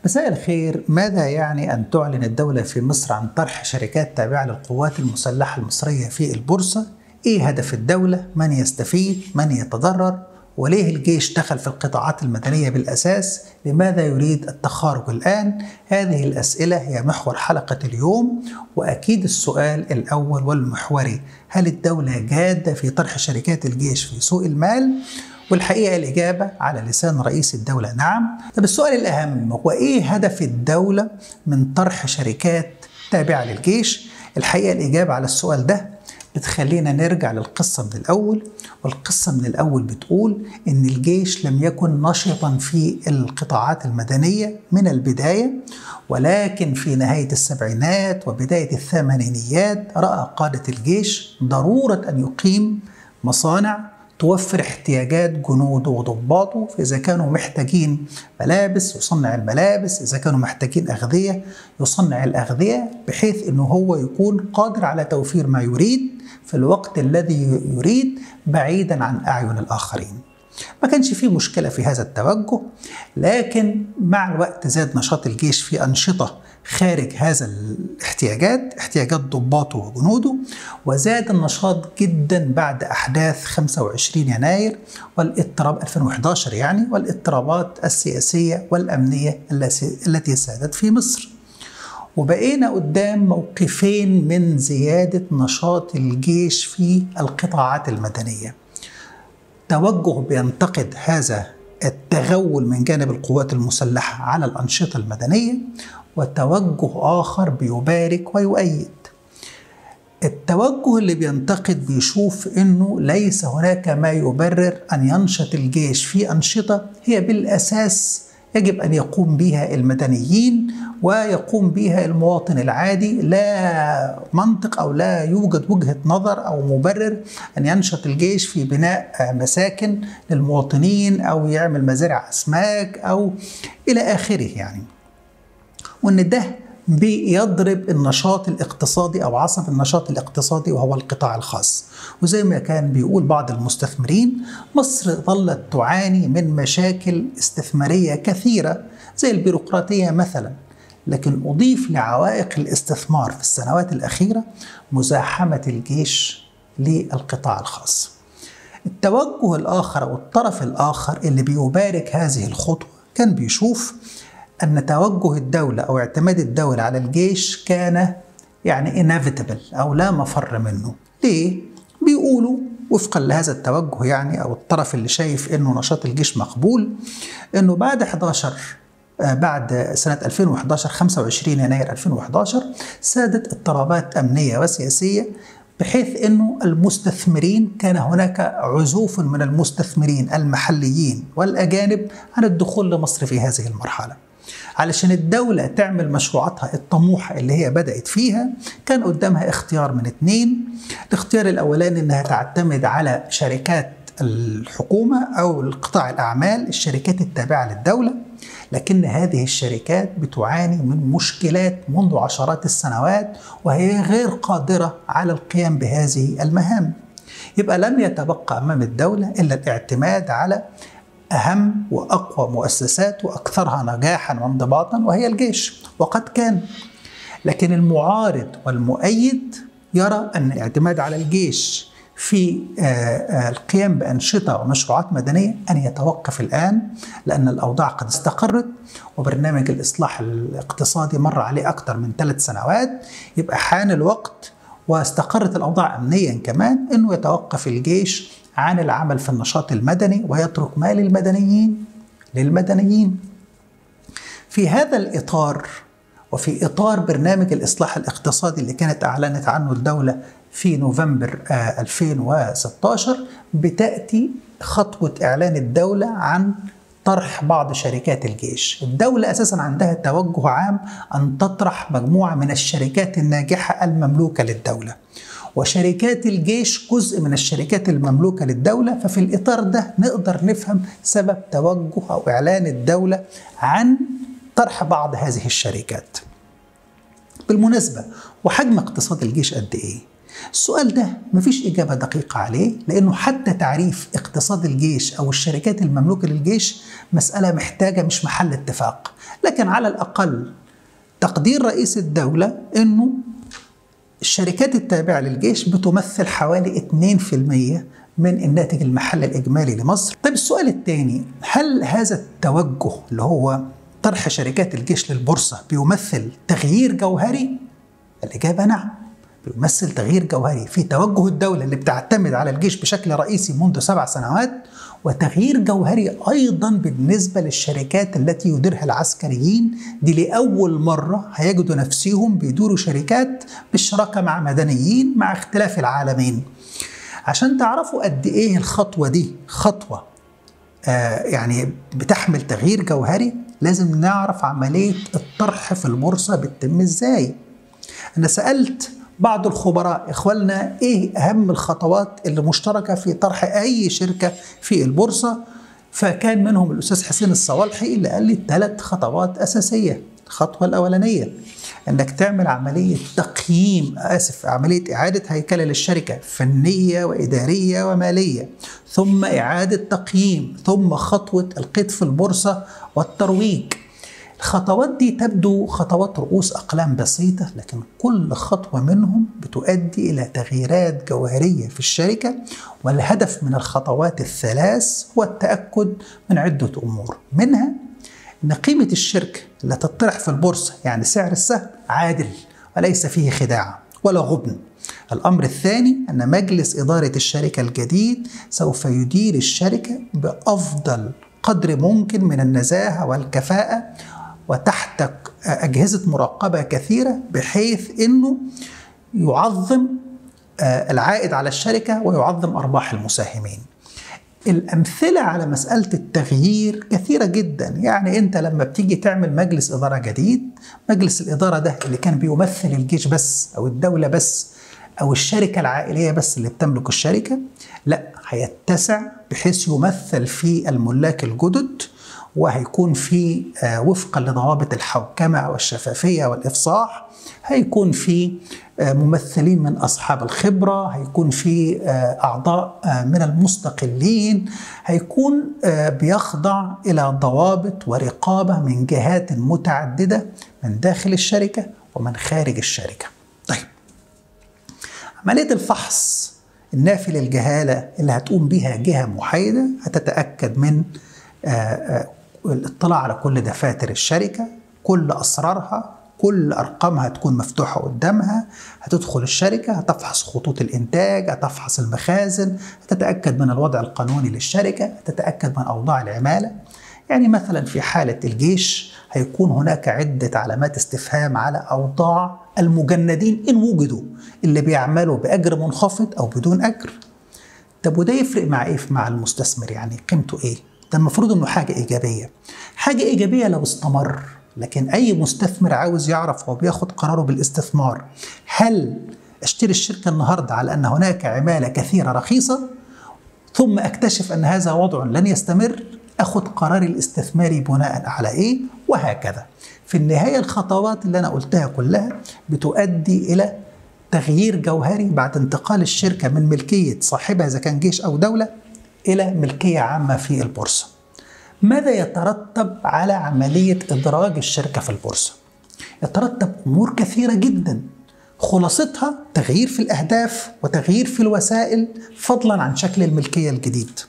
مساء الخير ماذا يعني أن تعلن الدولة في مصر عن طرح شركات تابعة للقوات المسلحة المصرية في البورصة؟ إيه هدف الدولة؟ من يستفيد؟ من يتضرر؟ وليه الجيش دخل في القطاعات المدنية بالأساس؟ لماذا يريد التخارج الآن؟ هذه الأسئلة هي محور حلقة اليوم وأكيد السؤال الأول والمحوري هل الدولة جادة في طرح شركات الجيش في سوق المال؟ والحقيقة الإجابة على لسان رئيس الدولة نعم طب السؤال الأهم هو إيه هدف الدولة من طرح شركات تابعة للجيش الحقيقة الإجابة على السؤال ده بتخلينا نرجع للقصة من الأول والقصة من الأول بتقول إن الجيش لم يكن نشطا في القطاعات المدنية من البداية ولكن في نهاية السبعينات وبداية الثمانينيات رأى قادة الجيش ضرورة أن يقيم مصانع توفر احتياجات جنوده وضباطه فإذا كانوا محتاجين ملابس يصنع الملابس إذا كانوا محتاجين أغذية يصنع الأغذية بحيث أنه هو يكون قادر على توفير ما يريد في الوقت الذي يريد بعيدا عن أعين الآخرين ما كانش فيه مشكلة في هذا التوجه لكن مع الوقت زاد نشاط الجيش في أنشطة خارج هذا الاحتياجات احتياجات ضباطه وجنوده وزاد النشاط جدا بعد أحداث 25 يناير والاضطراب 2011 يعني والاضطرابات السياسية والأمنية التي سادت في مصر وبقينا قدام موقفين من زيادة نشاط الجيش في القطاعات المدنية توجه بينتقد هذا التغول من جانب القوات المسلحة على الأنشطة المدنية وتوجه آخر بيبارك ويؤيد التوجه اللي بينتقد بيشوف انه ليس هناك ما يبرر ان ينشط الجيش في انشطه هي بالاساس يجب ان يقوم بها المدنيين ويقوم بها المواطن العادي لا منطق او لا يوجد وجهه نظر او مبرر ان ينشط الجيش في بناء مساكن للمواطنين او يعمل مزارع اسماك او الى اخره يعني. وان ده بيضرب النشاط الاقتصادي او عصب النشاط الاقتصادي وهو القطاع الخاص وزي ما كان بيقول بعض المستثمرين مصر ظلت تعاني من مشاكل استثماريه كثيره زي البيروقراطيه مثلا لكن اضيف لعوائق الاستثمار في السنوات الاخيره مزاحمه الجيش للقطاع الخاص التوجه الاخر او الطرف الاخر اللي بيبارك هذه الخطوه كان بيشوف أن توجه الدولة أو اعتماد الدولة على الجيش كان يعني inevitable أو لا مفر منه ليه؟ بيقولوا وفقا لهذا التوجه يعني أو الطرف اللي شايف أنه نشاط الجيش مقبول أنه بعد 11 بعد سنة 2011 25 يناير 2011 سادت اضطرابات أمنية وسياسية بحيث أنه المستثمرين كان هناك عزوف من المستثمرين المحليين والأجانب عن الدخول لمصر في هذه المرحلة علشان الدولة تعمل مشروعاتها الطموحة اللي هي بدأت فيها كان قدامها اختيار من اتنين الاختيار الأولاني أنها تعتمد على شركات الحكومة أو القطاع الأعمال الشركات التابعة للدولة لكن هذه الشركات بتعاني من مشكلات منذ عشرات السنوات وهي غير قادرة على القيام بهذه المهام يبقى لم يتبقى أمام الدولة إلا الاعتماد على أهم وأقوى مؤسسات وأكثرها نجاحا وانضباطا وهي الجيش وقد كان لكن المعارض والمؤيد يرى أن الاعتماد على الجيش في القيام بأنشطة ومشروعات مدنية أن يتوقف الآن لأن الأوضاع قد استقرت وبرنامج الإصلاح الاقتصادي مر عليه أكثر من ثلاث سنوات يبقى حان الوقت واستقرت الأوضاع أمنيا كمان أنه يتوقف الجيش عن العمل في النشاط المدني ويترك ما للمدنيين للمدنيين في هذا الإطار وفي إطار برنامج الإصلاح الاقتصادي اللي كانت أعلنت عنه الدولة في نوفمبر 2016 بتأتي خطوة إعلان الدولة عن طرح بعض شركات الجيش الدولة أساسا عندها توجه عام أن تطرح مجموعة من الشركات الناجحة المملوكة للدولة وشركات الجيش جزء من الشركات المملوكة للدولة ففي الإطار ده نقدر نفهم سبب توجه أو إعلان الدولة عن طرح بعض هذه الشركات بالمناسبة وحجم اقتصاد الجيش قد إيه؟ السؤال ده مفيش إجابة دقيقة عليه لأنه حتى تعريف اقتصاد الجيش أو الشركات المملوكة للجيش مسألة محتاجة مش محل اتفاق لكن على الأقل تقدير رئيس الدولة أنه الشركات التابعة للجيش بتمثل حوالي 2% من الناتج المحلي الإجمالي لمصر طيب السؤال الثاني هل هذا التوجه اللي هو طرح شركات الجيش للبورصة بيمثل تغيير جوهري؟ الإجابة نعم بيمثل تغيير جوهري في توجه الدولة اللي بتعتمد على الجيش بشكل رئيسي منذ سبع سنوات وتغيير جوهري أيضا بالنسبة للشركات التي يديرها العسكريين دي لأول مرة هيجدوا نفسهم بيدوروا شركات بالشراكة مع مدنيين مع اختلاف العالمين عشان تعرفوا قد إيه الخطوة دي خطوة آه يعني بتحمل تغيير جوهري لازم نعرف عملية الطرح في البورصة بتتم إزاي أنا سألت بعض الخبراء إخوالنا إيه أهم الخطوات اللي مشتركة في طرح أي شركة في البورصة فكان منهم الأستاذ حسين الصوالحي اللي قال لي ثلاث خطوات أساسية الخطوة الأولانية انك تعمل عمليه تقييم اسف عمليه اعاده هيكله للشركه فنيه واداريه وماليه ثم اعاده تقييم ثم خطوه القيد في البورصه والترويج الخطوات دي تبدو خطوات رؤوس أقلام بسيطة لكن كل خطوة منهم بتؤدي إلى تغييرات جوهرية في الشركة والهدف من الخطوات الثلاث هو التأكد من عدة أمور منها أن قيمة الشركة اللي تطرح في البورصة يعني سعر السهم عادل وليس فيه خداع ولا غبن الأمر الثاني أن مجلس إدارة الشركة الجديد سوف يدير الشركة بأفضل قدر ممكن من النزاهة والكفاءة وتحت أجهزة مراقبة كثيرة بحيث أنه يعظم العائد على الشركة ويعظم أرباح المساهمين الأمثلة على مسألة التغيير كثيرة جدا يعني أنت لما بتيجي تعمل مجلس إدارة جديد مجلس الإدارة ده اللي كان بيمثل الجيش بس أو الدولة بس أو الشركة العائلية بس اللي بتملك الشركة لا هيتسع بحيث يمثل في الملاك الجدد وهيكون في وفقا لضوابط الحوكمة والشفافية والإفصاح هيكون في ممثلين من أصحاب الخبرة هيكون في أعضاء من المستقلين هيكون بيخضع إلى ضوابط ورقابة من جهات متعددة من داخل الشركة ومن خارج الشركة طيب عملية الفحص النافي للجهالة اللي هتقوم بها جهة محايدة هتتأكد من الاطلاع على كل دفاتر الشركة كل أسرارها كل أرقامها تكون مفتوحة قدامها هتدخل الشركة هتفحص خطوط الإنتاج هتفحص المخازن هتتأكد من الوضع القانوني للشركة هتتأكد من أوضاع العمالة يعني مثلا في حالة الجيش هيكون هناك عدة علامات استفهام على أوضاع المجندين إن وجدوا اللي بيعملوا بأجر منخفض أو بدون أجر طب وده يفرق مع إيه مع المستثمر يعني قيمته إيه؟ ده المفروض إنه حاجة إيجابية حاجة إيجابية لو استمر لكن أي مستثمر عاوز يعرف هو بياخد قراره بالاستثمار هل أشتري الشركة النهاردة على أن هناك عمالة كثيرة رخيصة ثم أكتشف أن هذا وضع لن يستمر أخذ قراري الاستثماري بناء على إيه وهكذا في النهاية الخطوات اللي أنا قلتها كلها بتؤدي إلى تغيير جوهري بعد انتقال الشركة من ملكية صاحبها إذا كان جيش أو دولة إلى ملكية عامة في البورصة ماذا يترتب على عملية إدراج الشركة في البورصة؟ يترتب أمور كثيرة جدا خلاصتها تغيير في الأهداف وتغيير في الوسائل فضلا عن شكل الملكية الجديد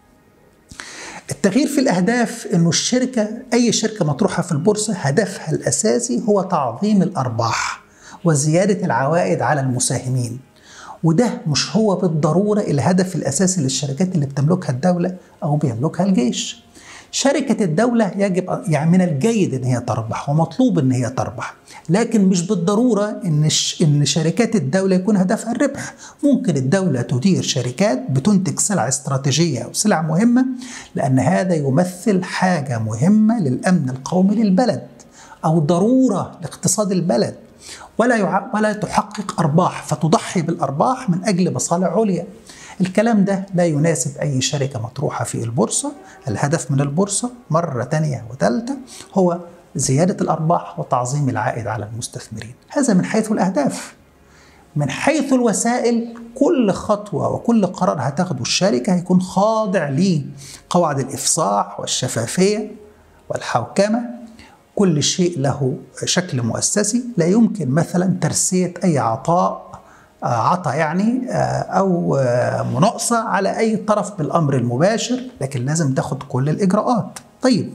التغيير في الأهداف أنه الشركة أي شركة مطروحة في البورصة هدفها الأساسي هو تعظيم الأرباح وزيادة العوائد على المساهمين وده مش هو بالضرورة الهدف الأساسي للشركات اللي بتملكها الدولة أو بيملكها الجيش شركة الدولة يجب يعني من الجيد ان هي تربح ومطلوب ان هي تربح لكن مش بالضرورة ان ان شركات الدولة يكون هدفها الربح ممكن الدولة تدير شركات بتنتج سلع استراتيجية او سلع مهمة لان هذا يمثل حاجة مهمة للامن القومي للبلد او ضرورة لاقتصاد البلد ولا يع... ولا تحقق ارباح فتضحي بالارباح من اجل مصالح عليا الكلام ده لا يناسب أي شركة مطروحة في البورصة الهدف من البورصة مرة تانية وثالثة هو زيادة الأرباح وتعظيم العائد على المستثمرين هذا من حيث الأهداف من حيث الوسائل كل خطوة وكل قرار هتاخده الشركة هيكون خاضع لقواعد الإفصاح والشفافية والحوكمة كل شيء له شكل مؤسسي لا يمكن مثلا ترسية أي عطاء عطى يعني أو مناقصة على أي طرف بالأمر المباشر لكن لازم تاخد كل الإجراءات طيب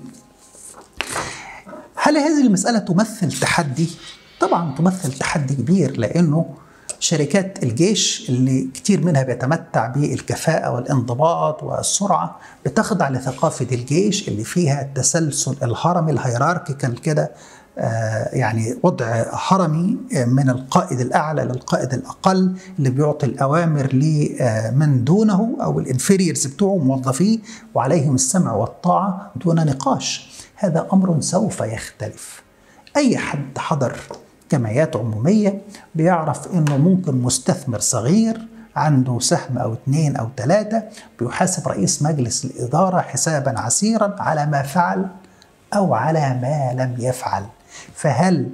هل هذه المسألة تمثل تحدي؟ طبعا تمثل تحدي كبير لأنه شركات الجيش اللي كتير منها بيتمتع بالكفاءة والانضباط والسرعة بتخضع لثقافة الجيش اللي فيها التسلسل الهرمي الهيراركيكال كده يعني وضع هرمي من القائد الأعلى للقائد الأقل اللي بيعطي الأوامر لمن دونه أو الانفيريرز بتوعه موظفيه وعليهم السمع والطاعة دون نقاش هذا أمر سوف يختلف أي حد حضر جمعيات عمومية بيعرف انه ممكن مستثمر صغير عنده سهم او اثنين او ثلاثة بيحاسب رئيس مجلس الإدارة حسابا عسيرا على ما فعل أو على ما لم يفعل فهل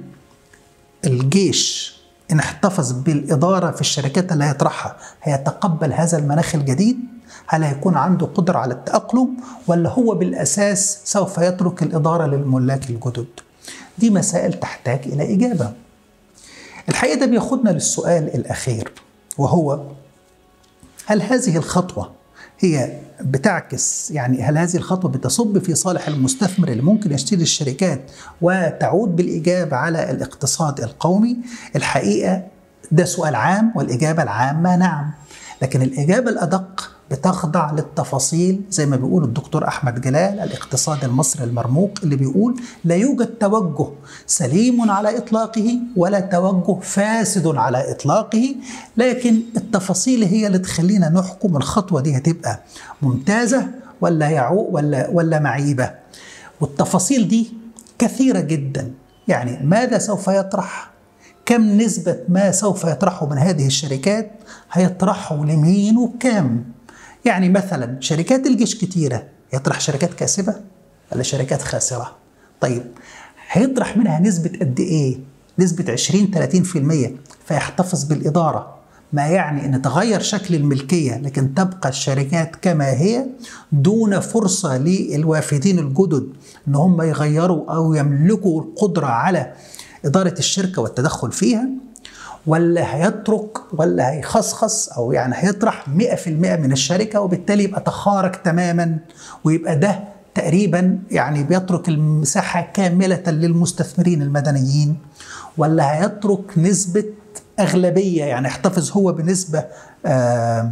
الجيش إن احتفظ بالإدارة في الشركات اللي هيطرحها هيتقبل هذا المناخ الجديد؟ هل هيكون عنده قدرة على التأقلم ولا هو بالأساس سوف يترك الإدارة للملاك الجدد؟ دي مسائل تحتاج إلى إجابة الحقيقة ده بياخدنا للسؤال الأخير وهو هل هذه الخطوة هي بتعكس يعني هل هذه الخطوة بتصب في صالح المستثمر اللي ممكن يشتري الشركات وتعود بالإجابة على الاقتصاد القومي الحقيقة ده سؤال عام والإجابة العامة نعم لكن الإجابة الأدق بتخضع للتفاصيل زي ما بيقول الدكتور احمد جلال الاقتصاد المصري المرموق اللي بيقول لا يوجد توجه سليم على اطلاقه ولا توجه فاسد على اطلاقه لكن التفاصيل هي اللي تخلينا نحكم الخطوه دي هتبقى ممتازه ولا يعوق ولا ولا معيبه والتفاصيل دي كثيره جدا يعني ماذا سوف يطرح كم نسبة ما سوف يطرحه من هذه الشركات هيطرحه لمين وكم يعني مثلا شركات الجيش كتيرة يطرح شركات كاسبة ولا شركات خاسرة طيب هيطرح منها نسبة قد إيه نسبة 20 30% فيحتفظ بالإدارة ما يعني أن تغير شكل الملكية لكن تبقى الشركات كما هي دون فرصة للوافدين الجدد أن هم يغيروا أو يملكوا القدرة على إدارة الشركة والتدخل فيها ولا هيترك ولا هيخصخص او يعني هيطرح 100% من الشركه وبالتالي يبقى تخارج تماما ويبقى ده تقريبا يعني بيترك المساحه كامله للمستثمرين المدنيين ولا هيترك نسبه اغلبيه يعني يحتفظ هو بنسبه آه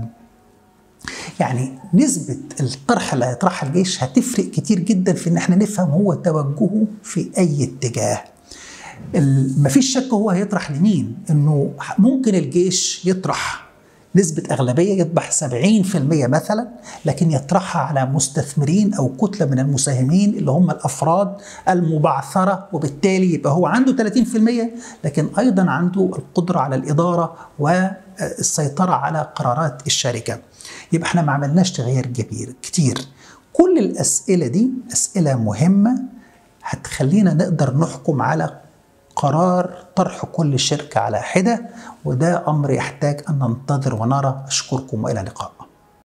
يعني نسبة الطرح اللي هيطرحها الجيش هتفرق كتير جدا في ان احنا نفهم هو توجهه في اي اتجاه مفيش شك هو هيطرح لمين انه ممكن الجيش يطرح نسبة أغلبية يطبح 70% مثلا لكن يطرحها على مستثمرين أو كتلة من المساهمين اللي هم الأفراد المبعثرة وبالتالي يبقى هو عنده 30% لكن أيضا عنده القدرة على الإدارة والسيطرة على قرارات الشركة يبقى احنا ما عملناش تغيير كبير كتير كل الأسئلة دي أسئلة مهمة هتخلينا نقدر نحكم على قرار طرح كل شركة على حدة وده أمر يحتاج أن ننتظر ونرى أشكركم وإلى اللقاء